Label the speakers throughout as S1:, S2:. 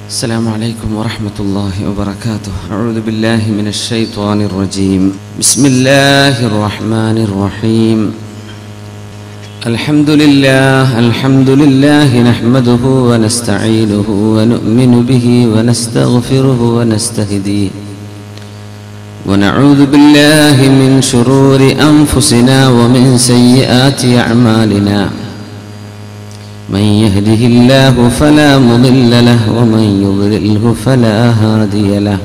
S1: السلام عليكم ورحمة الله وبركاته أعوذ بالله من الشيطان الرجيم بسم الله الرحمن الرحيم الحمد لله الحمد لله نحمده ونستعينه ونؤمن به ونستغفره ونستهديه ونعوذ بالله من شرور أنفسنا ومن سيئات أعمالنا من يهده الله فلا مضل له ومن يضلله فلا هادي له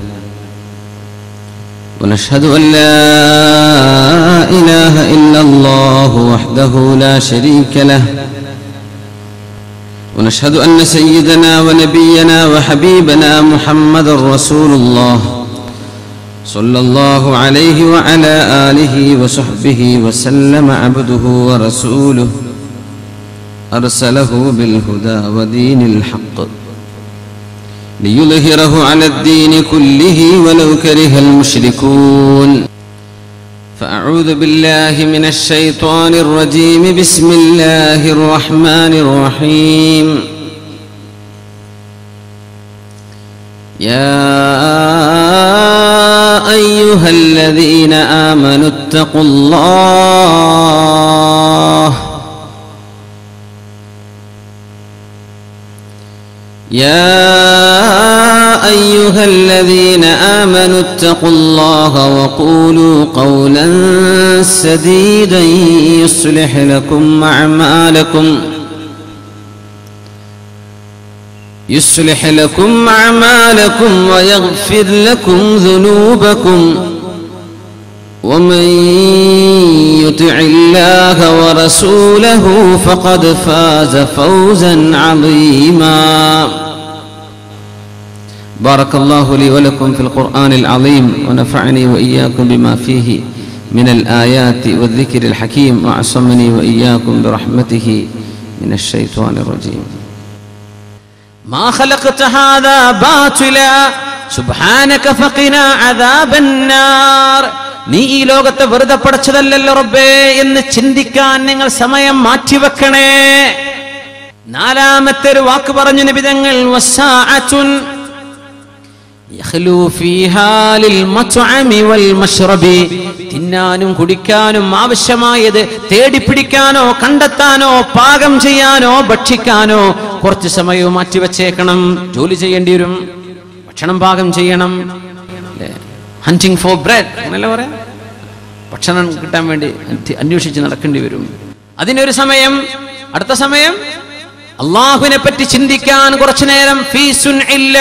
S1: ونشهد أن لا إله إلا الله وحده لا شريك له ونشهد أن سيدنا ونبينا وحبيبنا محمد رسول الله صلى الله عليه وعلى آله وصحبه وسلم عبده ورسوله أرسله بالهدى ودين الحق ليظهره على الدين كله ولو كره المشركون فأعوذ بالله من الشيطان الرجيم بسم الله الرحمن الرحيم يا أيها الذين آمنوا اتقوا الله يا أيها الذين آمنوا اتقوا الله وقولوا قولا سديدا يصلح لكم أعمالكم يصلح لكم أعمالكم ويغفر لكم ذنوبكم ومن يطع الله ورسوله فقد فاز فوزا عظيما بارك الله لي ولكم في القرآن العظيم ونفعني وإياكم بما فيه من الآيات والذكر الحكيم وعصمني وإياكم برحمته من الشيطان الرجيم
S2: ما خلقت هذا باطلا سبحانك فقنا عذاب النار നീ ഈ ലോകത്തെ വെറുതെ പടച്ചതല്ലല്ലോ റബ്ബേ എന്ന് ചിന്തിക്കാൻ നിങ്ങൾ സമയം മാറ്റിവെക്കണേ നാലാമത്തെ ഒരു വാക്ക് പറഞ്ഞു നിബിതങ്ങൾ വസാഅത്തുൻ യഖ്ലു ഫീഹാ ലിൽ മത്അമി വൽ മശ്റബി തിന്നാനും കുടിക്കാനും ആവശ്യമായത് തേടിപ്പിടിക്കാനോ കണ്ടെത്താനോ പാകം ചെയ്യാനോ ഭക്ഷിക്കാനോ കുറച്ച് സമയവും മാറ്റിവെച്ചേക്കണം ജോലി ചെയ്യേണ്ടി വരും ഭക്ഷണം പാകം ചെയ്യണം ഹണ്ടിങ് ഫോർ ബ്രെഡ് അങ്ങനല്ല പറയാം ഭക്ഷണം കിട്ടാൻ വേണ്ടി അന്തി- അന്വേഷിച്ച് നടക്കേണ്ടി വരും അതിനൊരു സമയം അടുത്ത സമയം അള്ളാഹുവിനെ പറ്റി ചിന്തിക്കാൻ കുറച്ചു നേരം ഫീസുൻ ഇല്ല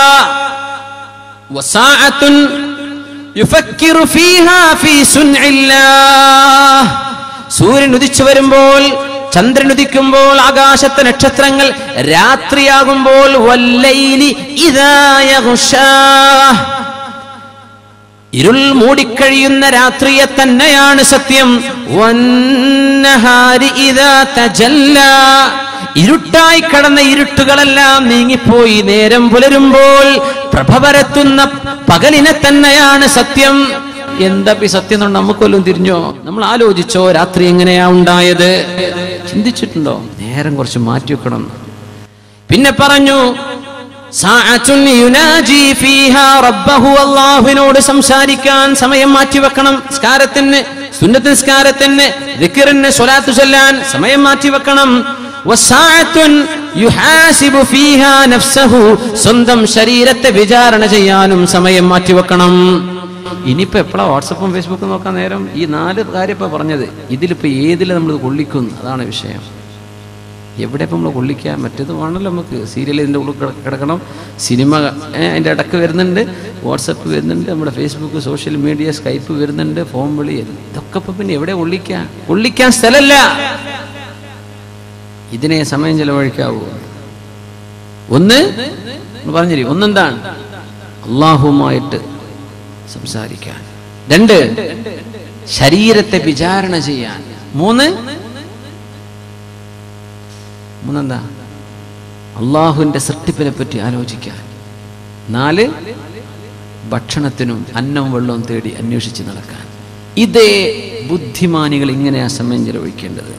S2: വസാഅത്തുൻ യുഫക്കിറു ഫീഹാ ഫീ സുൻഇല്ലാഹ്. സൂര്യൻ ഉദിച്ചു വരുമ്പോൾ ചന്ദ്രൻ ഉദിക്കുമ്പോൾ ആകാശത്തെ നക്ഷത്രങ്ങൾ രാത്രിയാകുമ്പോൾ വല്ലൈലി ഇദാ യഗ്ഷാഹ്. ഇരുൾ മൂടിക്കഴിയുന്ന രാത്രിയെ തന്നെയാണ് സത്യം വന്നഹാരി ഇദാ തജല്ലാ. ഇരുട്ടായി കടന്ന ഇരുട്ടുകളെല്ലാം നീങ്ങിപ്പോയി നേരം പുലരുമ്പോൾ പ്രഭ പരത്തുന്ന പകലിനെ തന്നെയാണ് സത്യം എന്താ ഈ സത്യം എന്ന് നമുക്ക് വല്ലതും തിരിഞ്ഞോ നമ്മൾ ആലോചിച്ചോ രാത്രി എങ്ങനെയാ ഉണ്ടായത് ചിന്തിച്ചിട്ടുണ്ടോ നേരം കുറച്ച് മാറ്റി വെക്കണം പിന്നെ പറഞ്ഞു സാഅത്തുൻ യുനാജി ഫീഹാ റബ്ബഹു അല്ലാഹുവിനോട് സംസാരിക്കാൻ സമയം മാറ്റിവെക്കണം നിസ്കാരത്തിന് സുന്നത്ത് നിസ്കാരത്തിന് ദിക്റിന് സ്വലാത്തു ചൊല്ലാൻ സമയം മാറ്റിവെക്കണം വസാഅത്തുൻ യുഹാസിബു ഫീഹാ നഫ്സഹു സ്വന്തം ശരീരത്തെ വിചാരണ ചെയ്യാനും സമയം മാറ്റിവെക്കണം ഇനിയിപ്പോ എപ്പോഴാ വാട്സപ്പും ഫേസ്ബുക്കും നോക്കാൻ നേരം ഈ നാല് കാര്യം ഇപ്പൊ പറഞ്ഞത് ഇതിലിപ്പോ ഏതിൽ നമ്മൾ കൊള്ളിക്കുന്നു അതാണ് വിഷയം എവിടെ ഇപ്പം നമ്മൾ കൊള്ളിക്കുക മറ്റേത് വേണമല്ലോ നമുക്ക് സീരിയൽ ഇതിൻ്റെ ഉള്ളിൽ കിട- കിടക്കണം സിനിമ ഏ, അതിൻ്റെ ഇടക്ക് വരുന്നുണ്ട് വാട്സപ്പ് വരുന്നുണ്ട് നമ്മുടെ ഫേസ്ബുക്ക് സോഷ്യൽ മീഡിയ സ്കൈപ്പ് വരുന്നുണ്ട് ഫോൺ വിളി ഇതൊക്കെ ഇപ്പം പിന്നെ എവിടെ കൊള്ളിക്കുക കൊള്ളിക്കാൻ സ്ഥലമല്ല ഇതിനെ സമയം ചെലവഴിക്കാവൂ ഒന്ന് ഒന്ന് പറഞ്ഞിരി ഒന്നെന്താണ് അള്ളാഹുമായിട്ട് സംസാരിക്കാൻ രണ്ട് ശരീരത്തെ വിചാരണ ചെയ്യാൻ മൂന്ന് മൂന്നെന്താ അള്ളാഹുവിന്റെ സൃഷ്ടിപ്പിനെ പറ്റി ആലോചിക്കാൻ നാല് ഭക്ഷണത്തിനും അന്നവും വെള്ളവും തേടി അന്വേഷിച്ച് നടക്കാൻ ഇതേ ബുദ്ധിമാനികൾ ഇങ്ങനെയാ സമയം ചെലവഴിക്കേണ്ടത്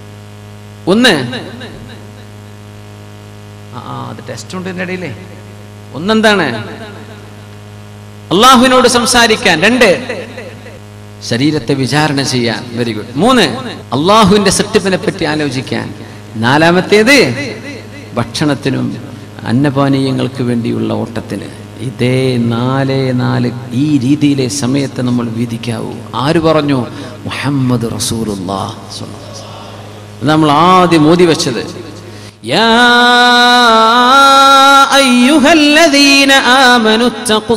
S2: ഒന്ന് ആ ആ, അത് ടെസ്റ്റ് ഉണ്ട് ഇതിൻ്റെ ഇടയിലേ ഒന്നെന്താണ് അള്ളാഹുവിനോട് സംസാരിക്കാൻ രണ്ട് ശരീരത്തെ വിചാരണ ചെയ്യാൻ വെരി ഗുഡ് മൂന്ന് അള്ളാഹുവിന്റെ സെറ്റപ്പിനെ പറ്റി ആലോചിക്കാൻ നാലാമത്തേത് ഭക്ഷണത്തിനും അന്നപാനീയങ്ങൾക്ക് വേണ്ടിയുള്ള ഓട്ടത്തിന് ഇതേ നാല് നാല് ഈ രീതിയിലെ സമയത്ത് നമ്മൾ വിധിക്കാവൂ ആര് പറഞ്ഞു മുഹമ്മദ് റസൂലുള്ളാ സ്വല്ലല്ലാഹു അലൈഹി വസല്ലം. അത് നമ്മൾ ആദ്യം മോദി വെച്ചത് يا أيها الذين آمنوا اتقوا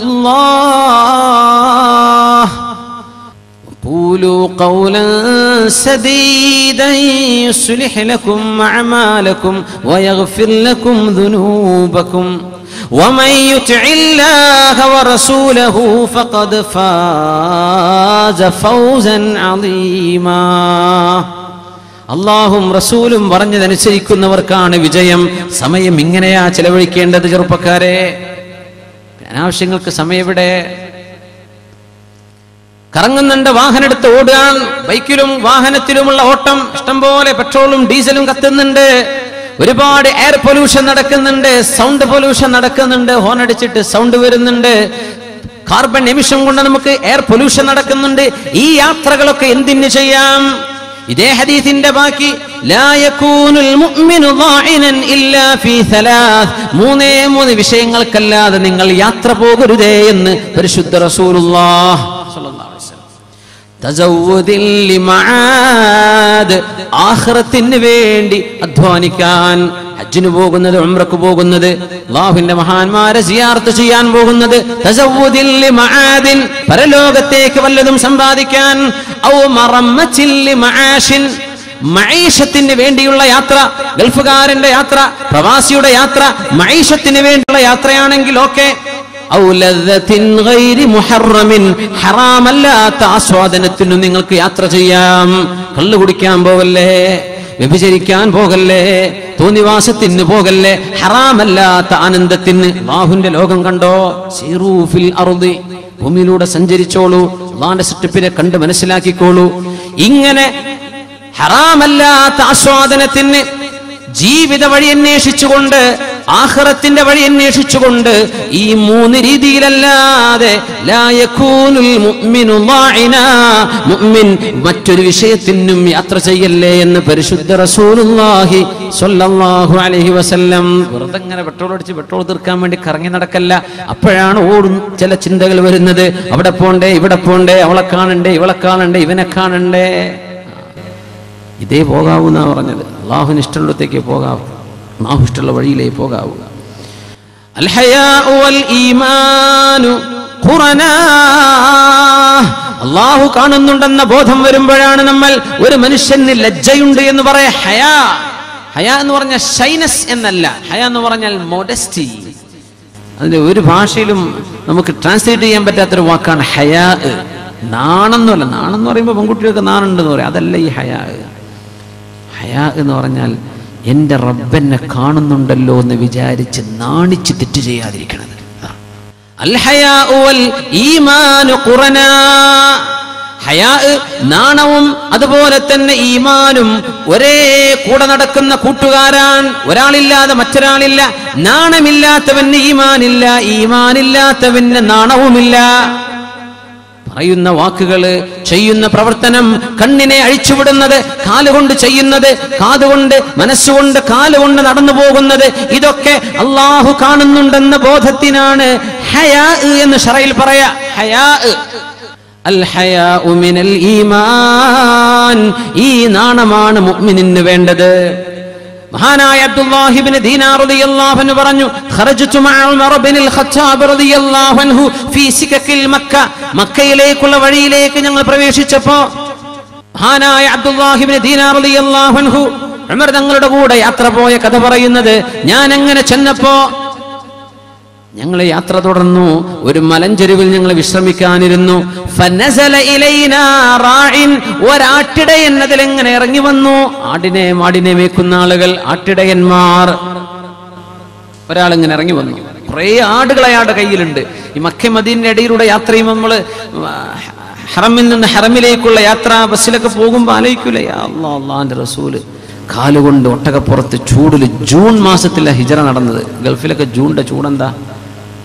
S2: الله وقولوا قولا سديدا يصلح لكم أعمالكم ويغفر لكم ذنوبكم ومن يطع الله ورسوله فقد فاز فوزا عظيما അള്ളാഹും റസൂലും പറഞ്ഞതനുസരിക്കുന്നവർക്കാണ് വിജയം സമയം ഇങ്ങനെയാ ചെലവഴിക്കേണ്ടത് ചെറുപ്പക്കാരെ അനാവശ്യങ്ങൾക്ക് സമയം എവിടെ കറങ്ങുന്നുണ്ട് വാഹനം എടുത്ത് ഓടാൻ ബൈക്കിലും വാഹനത്തിലുമുള്ള ഓട്ടം ഇഷ്ടംപോലെ പെട്രോളും ഡീസലും കത്തുന്നുണ്ട് ഒരുപാട് എയർ പൊല്യൂഷൻ നടക്കുന്നുണ്ട് സൗണ്ട് പൊല്യൂഷൻ നടക്കുന്നുണ്ട് ഹോൺ അടിച്ചിട്ട് സൗണ്ട് വരുന്നുണ്ട് കാർബൺ എമിഷൻ കൊണ്ട് നമുക്ക് എയർ പൊല്യൂഷൻ നടക്കുന്നുണ്ട് ഈ യാത്രകളൊക്കെ എന്തിനു ചെയ്യാം ഇതേ ഹദീസിന്റെ ബാക്കി ലാ യകൂനുൽ മുഅ്മിനു ളാഇനൻ ഇല്ലാ ഫീ സലാസ് മൂന്നേ മൂന്ന് വിഷയങ്ങൾക്കല്ലാതെ നിങ്ങൾ യാത്ര പോകരുതേ എന്ന് പരിശുദ്ധ റസൂലുള്ളാഹ് സ്വല്ലല്ലാഹു അലൈഹി വസല്ലം തസവ്വുദിൽ ലിമആദ് ആഖിറത്തിന് വേണ്ടി അധ്വാനിക്കാൻ ഹജ്ജിന് പോകുന്നത് ഉംറക്ക് പോകുന്നത് അള്ളാഹുവിന്റെ മഹാന്മാരെ സിയാർത്ത് ചെയ്യാൻ പോകുന്നത് തസവ്വുദിൽ ലിമആദിൻ പരലോകത്തേക്ക് വല്ലതും സമ്പാദിക്കാൻ ഔ മറമ്മച്ചിൽ ലിമആഷിൻ മൈഷത്തിന് വേണ്ടിയുള്ള യാത്ര ഗൾഫുകാരന്റെ യാത്ര പ്രവാസിയുടെ യാത്ര മൈഷത്തിന് വേണ്ടിയുള്ള യാത്രയാണെങ്കിൽ ഓക്കെ ഹറാമല്ലാത്ത ആസ്വാദനത്തിനും നിങ്ങൾക്ക് യാത്ര ചെയ്യാം കള്ളു കുടിക്കാൻ പോകല്ലേ വ്യഭിചരിക്കാൻ പോകല്ലേ തോന്നിവാസത്തിന് പോകല്ലേ ഹറാമല്ലാത്ത ആനന്ദത്തിന് ബാഹുന്റെ ലോകം കണ്ടോ സീറൂഫിൽ അറുതി ഭൂമിയിലൂടെ സഞ്ചരിച്ചോളൂ അള്ളാന്റെ സെറ്റപ്പിനെ കണ്ട് മനസ്സിലാക്കിക്കോളൂ ഇങ്ങനെ ഹറാമല്ലാത്ത ആസ്വാദനത്തിന് ജീവിത വഴി അന്വേഷിച്ചുകൊണ്ട് ആഖിറത്തിന്റെ വഴി അന്വേഷിച്ചുകൊണ്ട് ഈ മൂന്ന് രീതിയിലല്ലാതെ ലാ യകൂനുൽ മുഅ്മിനു ളാഇനാ. മുഅ്മിൻ മറ്റൊരു വിഷയത്തിനും യാത്ര ചെയ്യല്ലേ എന്ന് പരിശുദ്ധ റസൂലുള്ളാഹി സ്വല്ലല്ലാഹു അലൈഹി വസല്ലം വെറുതെ ഇങ്ങനെ പെട്രോൾ അടിച്ച് പെട്രോൾ തീർക്കാൻ വേണ്ടി കറങ്ങി നടക്കല്ല അപ്പോഴാണ് ഓടും ചില ചിന്തകൾ വരുന്നത് അവിടെ പോണ്ടേ ഇവിടെ പോണ്ടേ അവളെ കാണണ്ടേ ഇവളെ കാണണ്ടേ ഇവനെ കാണണ്ടേ ഇതേ പോകാവൂ എന്നാ പറഞ്ഞത് അള്ളാഹുവിന് ഇഷ്ടമുള്ളത്തേക്ക് പോകാവൂ അള്ളാഹു ഇഷ്ടമുള്ള വഴിയിലേക്ക് പോകാവൂ അൽഹയാഉ വൽ ഈമാനു ഖുറനാ. അള്ളാഹു കാണുന്നുണ്ടെന്ന ബോധം വരുമ്പോഴാണ് നമ്മൾ ഒരു മനുഷ്യന് ലജ്ജയുണ്ട് എന്ന് പറയാ ഹയാ ഹയാ എന്ന് പറഞ്ഞാൽ ഷൈനസ് എന്നല്ല ഹയ എന്ന് പറഞ്ഞാൽ മോഡസ്റ്റി അതിന്റെ ഒരു ഭാഷയിലും നമുക്ക് ട്രാൻസ്ലേറ്റ് ചെയ്യാൻ പറ്റാത്തൊരു വാക്കാണ് ഹയാ നാണെന്നല്ല നാണെന്ന് പറയുമ്പോൾ പെൺകുട്ടികൾക്ക് നാണുണ്ടെന്ന് പറയും അതല്ല ഈ ഹയാ ഹയാ എന്ന് പറഞ്ഞാൽ എൻ്റെ റബ്ബെന്നെ കാണുന്നുണ്ടല്ലോ എന്ന് വിചാരിച്ച് നാണിച്ച് തെറ്റ് ചെയ്യാതിരിക്കണത് അൽ ഹയാഉ വൽ ഈമാനു ഖുറനാ. ഹയാ നാണവും അതുപോലെ തന്നെ ഈമാനും ഒരേ കൂടെ നടക്കുന്ന കൂട്ടുകാരാൻ ഒരാളില്ലാതെ മറ്റൊരാളില്ല നാണമില്ലാത്തവന് ഈമാനില്ല ഈമാനില്ലാത്തവന് നാണവുമില്ല പറയുന്ന വാക്കുകള് ചെയ്യുന്ന പ്രവർത്തനം കണ്ണിനെ അഴിച്ചുവിടുന്നത് കാലുകൊണ്ട് ചെയ്യുന്നത് കാതുകൊണ്ട് മനസ്സുകൊണ്ട് കാലുകൊണ്ട് നടന്നു പോകുന്നത് ഇതൊക്കെ അള്ളാഹു കാണുന്നുണ്ടെന്ന ബോധത്തിനാണ് ഹയാ എന്ന് ഷറയിൽ പറയാ ഹയാ അൽ ഹയാഉ മിനൽ ഈമാൻ ഈ നാണമാണ് മുഅ്മിനിന് വേണ്ടത് മഹാനായ അബ്ദുല്ലാഹിബ്നു ദീനാർ റളിയല്ലാഹു അൻഹു പറഞ്ഞു ഖറജ്തു മഅ ഉമർ ഇബ്നുൽ ഖത്താബ് റളിയല്ലാഹു അൻഹു ഫീ സികക്കിൽ മക്ക മക്കയിലേക്കുള്ള വഴിയിലേക്ക് ഞങ്ങൾ പ്രവേശിച്ചപ്പോൾ മഹാനായ അബ്ദുല്ലാഹിബ്നു ദീനാർ റളിയല്ലാഹു അൻഹു ഉമർ തങ്ങളുടെ കൂടെ യാത്ര പോയ കഥ പറയുന്നത് ഞാൻ അങ്ങനെ ചെന്നപ്പോ ഞങ്ങൾ യാത്ര തുടർന്നു ഒരു മലഞ്ചെരുവിൽ ഞങ്ങൾ വിശ്രമിക്കാനിരുന്നു ഫനസല ഇലൈനാ റാഇൻ. ഒരാട്ടിടയൻ അതിലെങ്ങനെ ഇറങ്ങി വന്നു ആടിനെ മാടിനെ മേക്കുന്ന ആളുകൾ ആട്ടിടയന്മാർ ഒരാൾ ഇങ്ങനെ ഇറങ്ങി വന്നു കുറേ ആടുകൾ അയാളുടെ കയ്യിലുണ്ട് ഈ മക്ക മദീനിന്റെ ഇടയിലൂടെ യാത്ര ചെയ്യുമ്പോൾ നമ്മൾ ഹറമിൽ നിന്ന് ഹറമിലേക്കുള്ള യാത്ര ബസ്സിലൊക്കെ പോകുമ്പോൾ ആലോചിക്കൂലേ അള്ളാ അള്ളാന്റെ റസൂല് കാലുകൊണ്ട് ഒട്ടകപ്പുറത്ത് ചൂടിൽ ജൂൺ മാസത്തിലെ ഹിജറ നടന്നത് ഗൾഫിലൊക്കെ ജൂണിന്റെ ചൂടെന്താ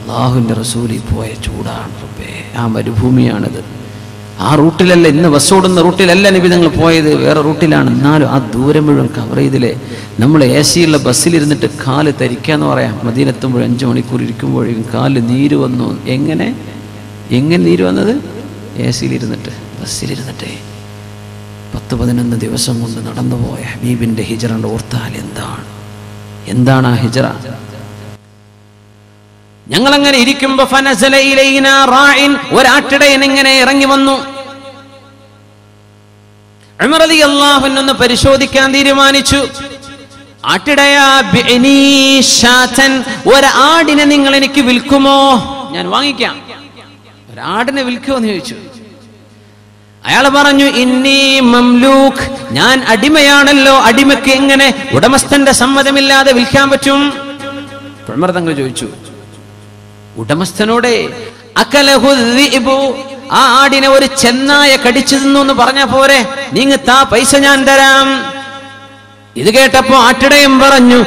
S2: അള്ളാഹുവിൻ്റെ റസൂലിൽ പോയ ചൂടാണ് റബ്ബേ ആ മരുഭൂമിയാണിത് ആ റൂട്ടിലല്ല ഇന്ന് ബസ് ഓടുന്ന റൂട്ടിലല്ല നബി നിങ്ങൾ പോയത് വേറെ റൂട്ടിലാണ് എന്നാലും ആ ദൂരം മുഴുവൻ കവർ ചെയ്തില്ലേ നമ്മൾ എ സിയുള്ള ബസ്സിലിരുന്നിട്ട് കാല് തരിക്കാന്ന് പറയാം മദീനെത്തുമ്പോൾ അഞ്ച് മണിക്കൂർ ഇരിക്കുമ്പോഴേക്കും കാല് നീര് വന്നു എങ്ങനെ എങ്ങനെ നീര് വന്നത് എ സിയിലിരുന്നിട്ട് ബസ്സിലിരുന്നിട്ടേ പത്ത് പതിനൊന്ന് ദിവസം കൊണ്ട് നടന്നുപോയ ഹബീബിൻ്റെ ഹിജറ ഓർത്താൽ എന്താണ് എന്താണ് ആ ഹിജറ ഞങ്ങൾ അങ്ങനെ ഇരിക്കുമ്പോ ഫനസല ഇലൈനാ റാഇൻ ഒരാട്ടിടയൻ ഇങ്ങനെ ഇറങ്ങി വന്നു ഉമർ അലി അള്ളാഹുനൊന്ന് പരിശോധിക്കാൻ തീരുമാനിച്ചു ആട്ടിടയാ ബിഅ്നീ ഷാതൻ ഒരാടിനെ നിങ്ങൾ എനിക്ക് വിൽക്കുമോ ഞാൻ വാങ്ങിക്കാം ഒരാടിനെ വിൽക്കുമോ എന്ന് ചോദിച്ചു അയാൾ പറഞ്ഞു ഇന്നി മംലൂക്ക് ഞാൻ അടിമയാണല്ലോ അടിമയ്ക്ക് എങ്ങനെ ഉടമസ്ഥന്റെ സമ്മതമില്ലാതെ വിൽക്കാൻ പറ്റും ഉമർ തങ്ങൾ ചോദിച്ചു ഉടമസ്ഥനോടെ അകലഹു ദിഇബു, ആ ആടിനെ ഒരു ചെന്നായ കടിച്ചു തിന്നു എന്ന് പറഞ്ഞ പോരെ നീങ്ങ താ പൈസ ഞാൻ തരാം ഇത് കേട്ടപ്പോ ആട്ടിടയും പറഞ്ഞു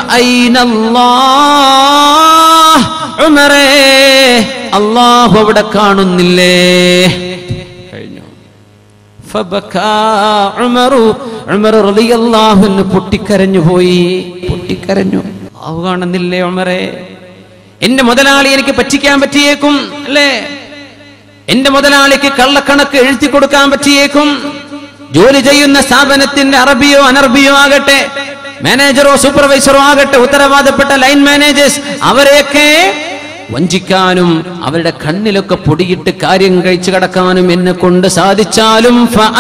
S2: "ഫഅൈനല്ലാഹ്?" ഉമറേ അള്ളാഹു അവിടെ കാണുന്നില്ലേ കഴിഞ്ഞു ഫബക്കാ ഉമറു ഉമർ റളിയല്ലാഹു അൻഹു പൊട്ടിക്കരഞ്ഞു പോയി പൊട്ടിക്കരഞ്ഞു അള്ളാഹു കാണുന്നില്ലേ ഉമറേ എന്റെ മുതലാളി എനിക്ക് പറ്റിക്കാൻ പറ്റിയേക്കും അല്ലേ എന്റെ മുതലാളിക്ക് കള്ളക്കണക്ക് എഴുതി കൊടുക്കാൻ പറ്റിയേക്കും ജോലി ചെയ്യുന്ന സ്ഥാപനത്തിന്റെ അറബിയോ അനർബിയോ ആകട്ടെ മാനേജറോ സൂപ്പർവൈസറോ ആകട്ടെ ഉത്തരവാദപ്പെട്ട ലൈൻ മാനേജേഴ്സ് അവരെയൊക്കെ വഞ്ചിക്കാനും അവരുടെ കണ്ണിലൊക്കെ പൊടിയിട്ട് കാര്യം കഴിച്ചു കടക്കാനും എന്നെ കൊണ്ട് സാധിച്ചാലും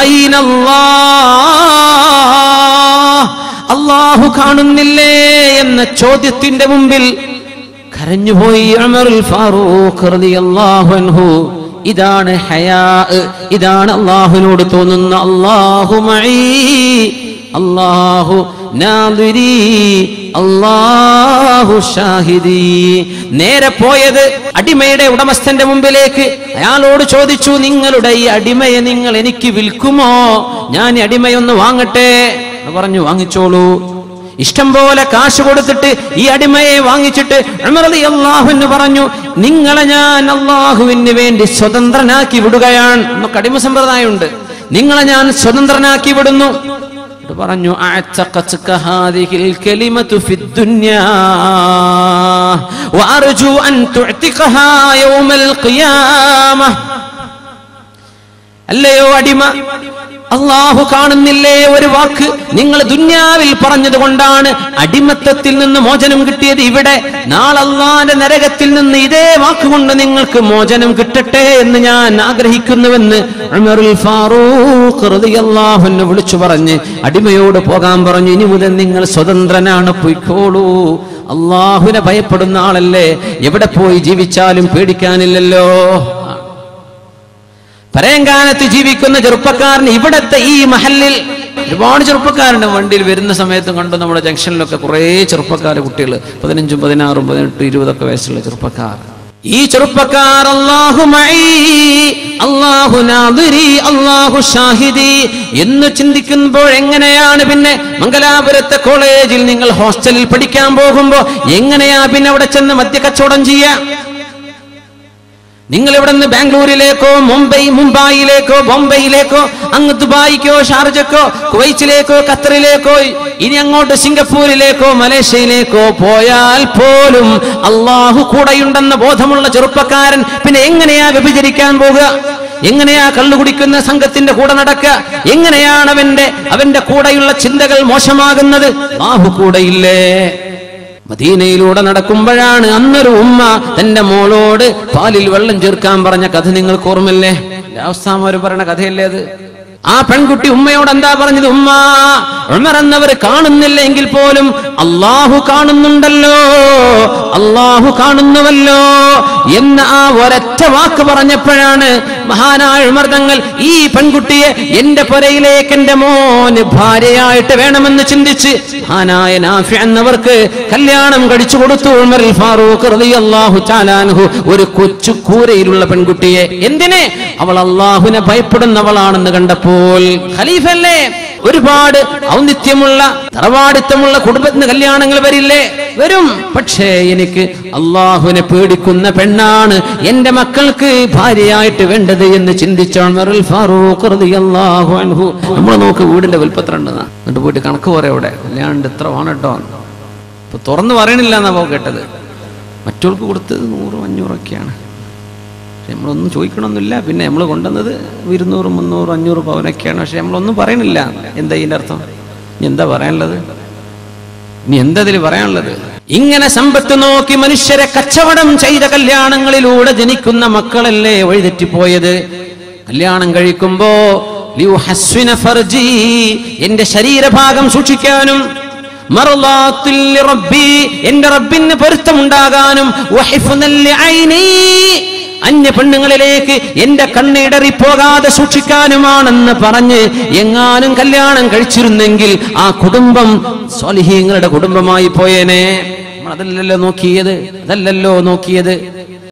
S2: ഫഅൈനല്ലാഹ്. അള്ളാഹു കാണുന്നില്ലേ എന്ന ചോദ്യത്തിന്റെ മുമ്പിൽ കരഞ്ഞുപോയി ഉമറുൽ ഫാറൂഖ് റളിയല്ലാഹു അൻഹു ഇതാണ് ഹയാ ഇതാണ് അള്ളാഹുവിനോട് തോന്നുന്ന അള്ളാഹു മഈ അള്ളാഹു നാദിരി അള്ളാഹു ഷാഹിദി നേരെ പോയത് അടിമയുടെ ഉടമസ്ഥന്റെ മുമ്പിലേക്ക് അയാളോട് ചോദിച്ചു നിങ്ങളുടെ ഈ അടിമയെ നിങ്ങൾ എനിക്ക് വിൽക്കുമോ ഞാൻ ഈ അടിമയൊന്ന് വാങ്ങട്ടെ എന്ന് പറഞ്ഞു വാങ്ങിച്ചോളൂ ഇഷ്ടം പോലെ കാശ് കൊടുത്തിട്ട് ഈ അടിമയെ വാങ്ങിച്ചിട്ട് ഉമർ റളിയല്ലാഹു അൻഹു പറഞ്ഞു നിങ്ങളെ ഞാൻ അള്ളാഹുവിന് വേണ്ടി സ്വതന്ത്രനാക്കി വിടുകയാണ് നമുക്ക് അടിമ സമ്പ്രദായമുണ്ട് നിങ്ങളെ ഞാൻ സ്വതന്ത്രനാക്കി വിടുന്നു എന്നിട്ട് പറഞ്ഞു അഅ്തഖത്ക ഹാദിഹിൽ കലിമതു ഫിദ്ദുന്യാ വഅർജു അൻ തുഅ്തിഖഹാ യൗമൽ ഖിയാമah അല്ലയോ അടിമ അള്ളാഹു കാണുന്നില്ലേ ഒരു വാക്ക് നിങ്ങൾ ദുന്യാവിൽ പറഞ്ഞത് കൊണ്ടാണ് അടിമത്തത്തിൽ നിന്ന് മോചനം കിട്ടിയത് ഇവിടെ നാളല്ലാന്റെ നരകത്തിൽ നിന്ന് ഇതേ വാക്കുകൊണ്ട് നിങ്ങൾക്ക് മോചനം കിട്ടട്ടെ എന്ന് ഞാൻ ആഗ്രഹിക്കുന്നുവെന്ന് ഉമറുൽ ഫാറൂഖ് റളിയല്ലാഹു അൻഹു വിളിച്ചു പറഞ്ഞ് അടിമയോട് പോകാൻ പറഞ്ഞു ഇനി മുതൽ നിങ്ങൾ സ്വതന്ത്രനാണ് പൊയ്ക്കോളൂ അള്ളാഹുവിനെ ഭയപ്പെടുന്ന ആളല്ലേ എവിടെ പോയി ജീവിച്ചാലും പേടിക്കാനില്ലല്ലോ പരയങ്കാലത്ത് ജീവിക്കുന്ന ചെറുപ്പക്കാരന് ഇവിടത്തെ ഈ മഹലിൽ ഒരുപാട് ചെറുപ്പക്കാരുണ്ട് വണ്ടിയിൽ വരുന്ന സമയത്തും കണ്ടു നമ്മുടെ ജംഗ്ഷനിലൊക്കെ കുറേ ചെറുപ്പക്കാർ കുട്ടികൾ പതിനഞ്ചും പതിനാറും പതിനെട്ടും ഇരുപതൊക്കെ വയസ്സുള്ള ചെറുപ്പക്കാർ ഈ ചെറുപ്പക്കാർ അള്ളാഹു മഈ, അള്ളാഹു നാദിരി അള്ളാഹു ഷാഹിദി എന്ന് ചിന്തിക്കുമ്പോൾ എങ്ങനെയാണ് പിന്നെ മംഗലാപുരത്തെ കോളേജിൽ നിങ്ങൾ ഹോസ്റ്റലിൽ പഠിക്കാൻ പോകുമ്പോ എങ്ങനെയാ പിന്നെ അവിടെ ചെന്ന് മദ്യക്കച്ചവടം ചെയ്യാ നിങ്ങൾ ഇവിടെ നിന്ന് ബാംഗ്ലൂരിലേക്കോ മുംബൈ മുംബൈയിലേക്കോ ബോംബെയിലേക്കോ അങ്ങ് ദുബായിക്കോ ഷാർജക്കോ കുവൈറ്റിലേക്കോ ഖത്തറിലേക്കോ ഇനി അങ്ങോട്ട് സിംഗപ്പൂരിലേക്കോ മലേഷ്യയിലേക്കോ പോയാൽ പോലും അള്ളാഹു കൂടെയുണ്ടെന്ന ബോധമുള്ള ചെറുപ്പക്കാരൻ പിന്നെ എങ്ങനെയാ വ്യഭിചരിക്കാൻ പോകുക എങ്ങനെയാ കള്ളു കുടിക്കുന്ന സംഘത്തിന്റെ കൂടെ നടക്കുക എങ്ങനെയാണ് അവന്റെ അവന്റെ കൂടെയുള്ള ചിന്തകൾ മോശമാകുന്നത് അള്ളാഹു കൂടെയില്ലേ മദീനയിലൂടെ നടക്കുമ്പോഴാണ് അന്നൊരു ഉമ്മ തന്റെ മോളോട് പാലിൽ വെള്ളം ചേർക്കാൻ പറഞ്ഞ കഥ നിങ്ങൾക്ക് ഓർമ്മല്ലേ അവസ്ഥാമാര് പറഞ്ഞ കഥയല്ലേ അത് ആ പെൺകുട്ടി ഉമ്മയോട് എന്താ പറഞ്ഞത് ഉമ്മ ഉമർ എന്നവർ കാണുന്നില്ല എങ്കിൽ പോലും അള്ളാഹു കാണുന്നുണ്ടല്ലോ അള്ളാഹു കാണുന്നുവല്ലോ എന്ന ആ ഒരൊറ്റ വാക്ക് പറഞ്ഞപ്പോഴാണ് മഹാനായ ഉമർ തങ്ങൾ ഈ പെൺകുട്ടിയെ എന്റെ പുരയിലേക്ക് എന്റെ മോന് ഭാര്യയായിട്ട് വേണമെന്ന് ചിന്തിച്ച് മഹാനായ നാഫി എന്നവർക്ക് കല്യാണം കഴിച്ചു കൊടുത്തു ഉമർ ഫാറൂഖ് റളിയല്ലാഹു തആലാൻഹു ഒരു കൊച്ചു കൂരയിലുള്ള പെൺകുട്ടിയെ എന്തിനെ അവൾ അള്ളാഹുവിനെ ഭയപ്പെടുന്നവളാണെന്ന് കണ്ടപ്പോൾ ഖലീഫല്ലേ ഒരുപാട് ഔന്നിത്യമുള്ള തറവാടിത്തമുള്ള കുടുംബത്തിന് കല്യാണങ്ങൾ വരില്ലേ വരും പക്ഷേ എനിക്ക് അള്ളാഹുവിനെ പേടിക്കുന്ന പെണ്ണാണ് എന്റെ മക്കൾക്ക് ഭാര്യയായിട്ട് വേണ്ടത് എന്ന് ചിന്തിച്ചാണ് ഉമറുൽ ഫാറൂഖ് റളിയല്ലാഹു അൻഹു നമ്മൾ നോക്ക് വീടിന്റെ വലുപ്പത്ര ഉണ്ടെന്നാ എന്നിട്ട് പോയിട്ട് കണക്ക് പറയാം ഇവിടെ കല്യാണം ഇത്ര വേണം കേട്ടോ ഇപ്പൊ തുറന്നു പറയണില്ല എന്നാ പോ കേട്ടത് മറ്റവർക്ക് കൊടുത്തത് നൂറും അഞ്ഞൂറൊക്കെയാണ് പക്ഷെ നമ്മളൊന്നും ചോദിക്കണമെന്നില്ല പിന്നെ നമ്മൾ കൊണ്ടുവന്നത് ഇരുന്നൂറ് മുന്നൂറ് അഞ്ഞൂറ് പവനൊക്കെയാണ് പക്ഷെ നമ്മളൊന്നും പറയണില്ല എന്താ ഇതിന്റെ അർത്ഥം ഇനി എന്താ പറയാനുള്ളത് ഇനി എന്താ ഇതിൽ പറയാനുള്ളത് ഇങ്ങനെ സമ്പത്ത് നോക്കി മനുഷ്യരെ കച്ചവടം ചെയ്ത കല്യാണങ്ങളിലൂടെ ജനിക്കുന്ന മക്കളല്ലേ വഴിതെറ്റിപ്പോയത് കല്യാണം കഴിക്കുമ്പോ ലിയുഹസ്സിന ഫർജി, എന്റെ ശരീരഭാഗം സൂക്ഷിക്കാനും മർളാത്തുൽ റബ്ബി, എന്റെ റബ്ബിന് പൊരുത്തമുണ്ടാകാനും വഹിഫ്നൽ ഐനി, അന്യ പെണ്ണുങ്ങളിലേക്ക് എന്റെ കണ്ണിടറിപ്പോകാതെ സൂക്ഷിക്കാനുമാണെന്ന് പറഞ്ഞ് എങ്ങാനും കല്യാണം കഴിച്ചിരുന്നെങ്കിൽ ആ കുടുംബം സ്വാലിഹീങ്ങളുടെ കുടുംബമായി പോയേനെ നമ്മൾ അതല്ലല്ലോ നോക്കിയത് അതല്ലല്ലോ നോക്കിയത്